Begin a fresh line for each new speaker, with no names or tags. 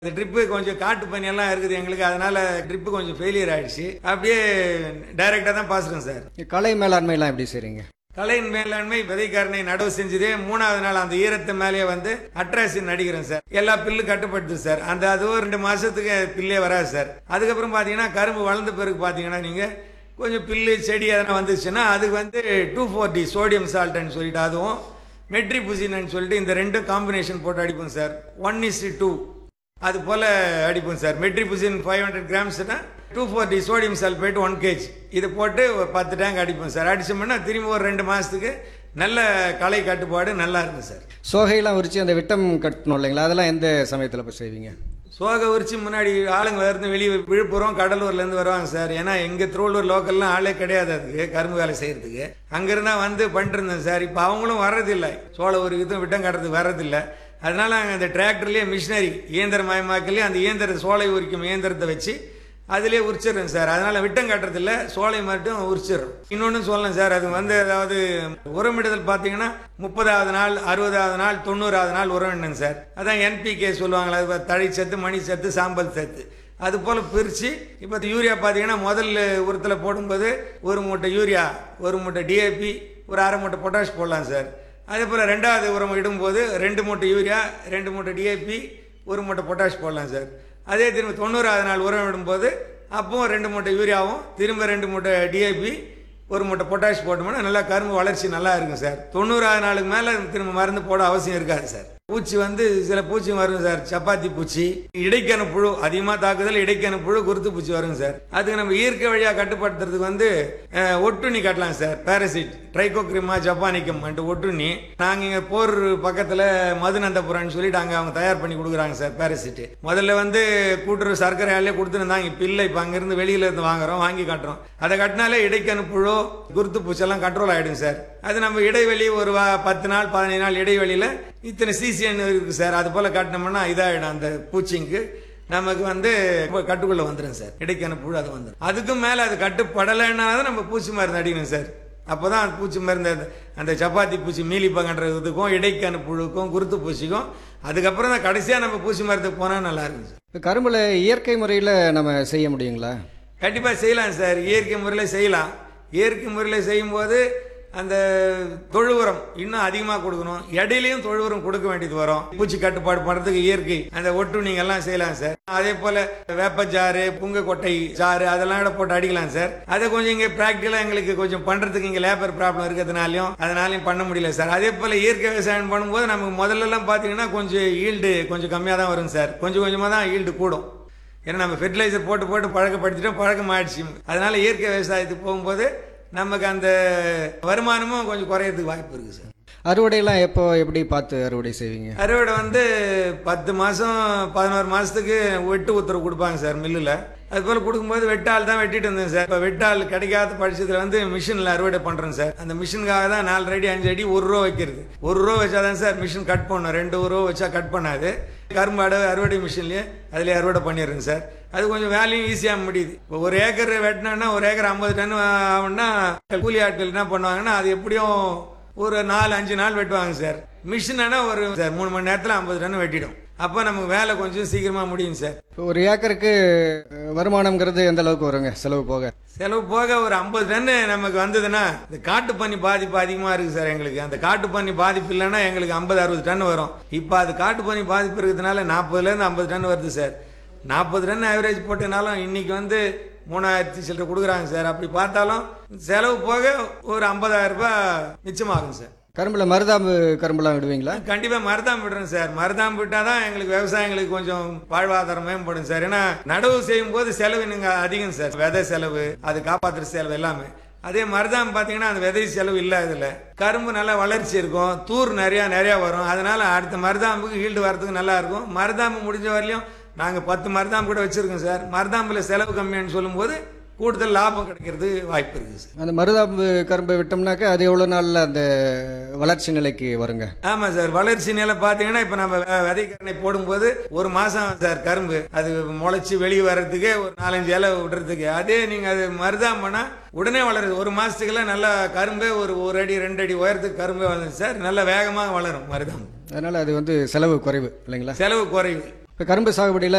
இந்த ட்ரிப்பு கொஞ்சம் காட்டு பனியெல்லாம் இருக்குது எங்களுக்கு அதனால ட்ரிப்பு கொஞ்சம் ஃபெயிலியர் ஆயிடுச்சு அப்படியே டைரக்டா தான் பாசுறேன் சார்
கலை மேலாண்மைலாம் எப்படி செய்றீங்க
கலையின் மேலாண்மை விதைக்காரனை நடவு செஞ்சதே மூணாவது நாள் அந்த ஈரத்து மேலேயே வந்து அட்ராசின் அடிக்கிறேன் சார் எல்லா பில்லு கட்டுப்படுது சார் அந்த அதுவும் ரெண்டு மாசத்துக்கு பில்லே வராது சார் அதுக்கப்புறம் பாத்தீங்கன்னா கரும்பு வளர்ந்த பிறகு பாத்தீங்கன்னா நீங்க கொஞ்சம் பில்லு செடி எதனா வந்துச்சுன்னா அதுக்கு வந்து டூ ஃபோர் டி சோடியம் சால்ட்னு சொல்லிட்டு அதுவும் மெட்ரிபுசின்னு சொல்லிட்டு இந்த ரெண்டும் காம்பினேஷன் போட்டு அடிப்போம் சார் ஒன் இஸ் டூ அது போல அடிப்போம் சார் மெட்ரிபுசின் ஃபைவ் ஹண்ட்ரட் கிராம்ஸ்னா two forty sodium sulphate one KG இது போட்டு ஒரு பத்து டேங்க் அடிப்போம் சார் அடிச்சோம்னா திரும்பி ஒரு ரெண்டு மாசத்துக்கு நல்ல களை கட்டுப்பாடு நல்லா இருக்கும் சார்
சோகையெல்லாம் உரிச்சு அந்த விட்டம் கட்டணும் இல்லைங்களா அதெல்லாம் எந்த சமயத்தில் போய் செய்வீங்க
சோக உரிச்சு முன்னாடி ஆளுங்க இருந்து வெளியே விழுப்புரம் கடலூர்ல இருந்து வருவாங்க சார் ஏன்னா எங்க திருவள்ளூர் லோக்கல்லாம் ஆளே கிடையாது அதுக்கு கரும்பு வேலை செய்யறதுக்கு அங்கிருந்தா வந்து பண்ணிட்டு இருந்தேன் சார் இப்போ அவங்களும் வர்றதில்லை சோள ஒரு இதுவும் விட்டம் கட்டுறதுக்கு வர்றதில்லை அதனால நாங்கள் அந்த டிராக்டர்லேயே மிஷினரி இயந்திரமயமாக்கலையே அந்த இயந்திர சோலை உரிக்கும் இயந்திரத்தை வச்சு அதிலே உரிச்சிடுறேன் சார் அதனால விட்டம் கட்டுறதில்ல சோலை மட்டும் உரிச்சிடுறோம் இன்னொன்று சொல்லலாம் சார் அது வந்து அதாவது உரமிடுதல் பார்த்தீங்கன்னா முப்பதாவது நாள் அறுபதாவது நாள் தொண்ணூறாவது நாள் உரமிடணும் சார் அதான் என்பிகே சொல்லுவாங்களா அது தழைச்சத்து மணி சத்து சாம்பல் சத்து அது போல் பிரித்து இப்போ யூரியா பார்த்தீங்கன்னா முதல்ல உரத்தில் போடும்போது ஒரு மூட்டை யூரியா ஒரு மூட்டை டிஏபி ஒரு அரை மூட்டை பொட்டாஷ் போடலாம் சார் அதே போல் ரெண்டாவது உரம் இடும்போது ரெண்டு மூட்டை யூரியா ரெண்டு மூட்டை டிஏபி ஒரு மூட்டை பொட்டாஷ் போடலாம் சார் அதே திரும்ப தொண்ணூறாவது நாள் உரம் இடும்போது அப்பவும் ரெண்டு மூட்டை யூரியாவும் திரும்ப ரெண்டு மூட்டை டிஏபி ஒரு மூட்டை பொட்டாஷ் போட்டோம்னா நல்லா கரும்பு வளர்ச்சி நல்லா இருக்கும் சார் தொண்ணூறாவது நாளுக்கு மேலே திரும்ப மருந்து போட அவசியம் இருக்காது சார் பூச்சி வந்து சில பூச்சி வரும் சார் சப்பாத்தி பூச்சி இடைக்கண புழு அதிகமாக தாக்குதல் இடைக்கண புழு குருத்து பூச்சி வரும் சார் அதுக்கு நம்ம இயற்கை வழியாக கட்டுப்படுத்துறதுக்கு வந்து அஹ், ஒட்டுண்ணி கட்டலாம் சார் பாரசிட் ட்ரைகோக்ரிமா ஜப்பானிக்கம் ஒட்டுண்ணி நாங்கள் இங்கே போர் பக்கத்தில் மதுநந்தபுரம்னு சொல்லிட்டு அங்கே அவங்க தயார் பண்ணி கொடுக்குறாங்க சார் பாரசிட் முதல்ல வந்து கூட்டுறவு சர்க்கரை ஆலையே கொடுத்துருந்தாங்க இப்போ இல்லை இப்போ அங்கேருந்து வெளியில இருந்து வாங்குறோம் வாங்கி காட்டுறோம் அதை கட்டினாலே இடைக்கணு புழு குருத்து பூச்செல்லாம் கண்ட்ரோல் ஆகிடும் சார் அது நம்ம இடைவெளி ஒரு வா- பத்து நாள் பதினைந்து நாள் இடைவெளியில் இத்தனை சிசிஎன் இருக்கு சார் அது போல் காட்டினோம்னா இதாகிடும் அந்த பூச்சிங்க்கு நமக்கு வந்து கட்டுக்குள்ள வந்துடும் சார் இடைக்கான புழு அது வந்துடும் அதுக்கும் மேலே அது கட்டுப்படலைன்னா தான் நம்ம பூச்சி மருந்து அடிக்கணும் சார் அப்போதான் அந்த பூச்சி மருந்து அந்த- அந்த சப்பாத்தி பூச்சி மீலிப்பங்கன்றதுக்கும் இடைக்கான புழுக்கும் குருத்து பூச்சிக்கும் அதுக்கப்புறம் தான் கடைசியாக நம்ம பூச்சி மருந்துக்கு போனால் நல்லா இருக்கும் சார்
இப்போ கரும்பில் இயற்கை முறையில் நம்ம செய்ய முடியுங்களா
கண்டிப்பாக செய்யலாம் சார் இயற்கை முறையில் செய்யலாம் இயற்கை முறையில் செய்யும்போது அந்த தொழு உரம் இன்னும் அதிகமாக கொடுக்கணும் இடையிலையும் தொழு உரம் கொடுக்க வேண்டியது வரும் பூச்சி கட்டுப்பாடு பண்ணுறதுக்கு இயற்கை அந்த ஒட்டு நீங்க எல்லாம் செய்யலாம் சார் அதே போல வேப்பச்சாறு புங்க கொட்டை சாறு அதெல்லாம் கூட போட்டு அடிக்கலாம் சார் அதை கொஞ்சம் இங்கே ப்ராக்டிக்கலாக எங்களுக்கு கொஞ்சம் பண்ணுறதுக்கு இங்கே லேபர் ப்ராப்ளம் இருக்கிறதுனாலையும் அதனாலையும் பண்ண முடியல சார் அதே போல் இயற்கை விவசாயம் பண்ணும்போது நமக்கு முதல்லலாம் பார்த்தீங்கன்னா கொஞ்சம் ஈல்டு கொஞ்சம் கம்மியாக தான் வரும் சார் கொஞ்சம் கொஞ்சமாக தான் ஈல்டு கூடும் ஏன்னா நம்ம ஃபெர்டிலைசர் போட்டு போட்டு பழக்கப்படுத்திட்டோம் பழக்கம் ஆயிடுச்சு அதனால இயற்கை விவசாயத்துக்கு போகும்போது நமக்கு அந்த வருமானமும் கொஞ்சம் குறையறதுக்கு வாய்ப்பு இருக்கு சார்
அறுவடையெல்லாம் எப்போ எப்படி பார்த்து அறுவடை செய்வீங்க
அறுவடை வந்து பத்து மாதம் பதினோரு மாதத்துக்கு வெட்டு உத்தரவு கொடுப்பாங்க சார் மில்லில் அது போல் கொடுக்கும்போது வெட்டால் தான் வெட்டிட்டு இருந்தேன் சார் இப்போ வெட்டால் கிடைக்காத பட்சத்தில் வந்து மிஷினில் அறுவடை பண்ணுறேன் சார் அந்த மிஷினுக்காக தான் நாலு அடி அஞ்சு அடி ஒரு ரூபா வைக்கிறது ஒரு ரூபா வச்சா தான் சார் மிஷின் கட் பண்ணும் ரெண்டு ரூபா வச்சா கட் பண்ணாது கரும்பு அடை அறுவடை மிஷின்லேயே அதிலே அறுவடை பண்ணிடுறேன் சார் அது கொஞ்சம் வேலையும் ஈஸியாக முடியுது இப்போ ஒரு ஏக்கர் வெட்டினோன்னா ஒரு ஏக்கர் ஐம்பது டன் ஆகும்னா கூலி ஆட்கள் என்ன பண்ணுவாங்கன்னா அது எப்படியும் ஒரு நாலு அஞ்சு நாள் வெட்டுவாங்க சார் மிஷின் ஆனால் ஒரு சார் மூணு மணி நேரத்தில் ஐம்பது டன் வெட்டிடும் அப்போ நமக்கு வேலை கொஞ்சம் சீக்கிரமாக முடியும் சார்
இப்போ ஒரு ஏக்கருக்கு அஹ், வருமானம்ங்கிறது எந்த அளவுக்கு வருங்க செலவு போக
செலவு போக ஒரு ஐம்பது டன்னு நமக்கு வந்ததுன்னா இந்த காட்டு பன்னி பாதிப்பு அதிகமாக இருக்குது சார் எங்களுக்கு அந்த காட்டு பன்னி பாதிப்பு இல்லைன்னா எங்களுக்கு ஐம்பது அறுபது டன் வரும் இப்போ அது காட்டு பன்னி பாதிப்பு இருக்கிறதுனால நாற்பதுலேருந்து ஐம்பது டன் வருது சார் நாற்பது டன் ஆவரேஜ் போட்டனாலும் இன்னைக்கு வந்து மூணாயிரத்தி சில்லரை கொடுக்குறாங்க சார் அப்படி பார்த்தாலும் செலவு போக ஒரு ஐம்பதாயிரம் ரூபாய் மிச்சமாகும் சார்
கரும்பில் மருதாம்பு கரும்புலாம் விடுவீங்களா
கண்டிப்பா மருதாம் விடுறோம் சார் மருதாம் விட்டாதான் எங்களுக்கு விவசாயிங்களுக்கு கொஞ்சம் வாழ்வாதாரம் மேம்படும் சார் ஏன்னா நடவு செய்யும் போது செலவு நீங்க அதிகம் சார் விதை செலவு அது காப்பாத்துற செலவு எல்லாமே அதே மருதாம் பாத்தீங்கன்னா அந்த விதை செலவு இல்ல இதுல கரும்பு நல்லா வளர்ச்சி இருக்கும் தூர் நிறைய நிறைய வரும் அதனால அடுத்த மருதாம்புக்கு ஈல்டு வரதுக்கு நல்லா இருக்கும் மருதாம்பு முடிஞ்ச வரையிலும் நாங்க பத்து மருதாம்பு கூட வச்சிருக்கோம் சார் மருதாம்புல செலவு கம்மியான்னு சொல்லும்போது கூடுதல் லாபம் கிடைக்கிறது வாய்ப்பு இருக்குது சார்
அந்த மருதாம்பு கரும்பை விட்டோம்னாக்க அது எவ்வளோ நாளில் அந்த வளர்ச்சி நிலைக்கு வருங்க
ஆமா சார் வளர்ச்சி நிலை பாத்தீங்கன்னா இப்ப நம்ம வெ- விதைக்கரணை போடும்போது ஒரு மாசம் சார் கரும்பு அது முளைச்சு வெளியே வர்றதுக்கே ஒரு நாலஞ்சு இலை விடுறதுக்கு அதே நீங்க அது மருதாம் பண்ணா உடனே வளருது ஒரு மாசத்துக்குள்ள நல்லா கரும்பே ஒரு ஒரு அடி ரெண்டு அடி உயரத்துக்கு கரும்பே வளருது சார் நல்ல வேகமாக வளரும் மருதாம்
அதனால் அது வந்து செலவு குறைவு இல்லைங்களா
செலவு குறைவு
இப்போ கரும்பு சாகுபடியில்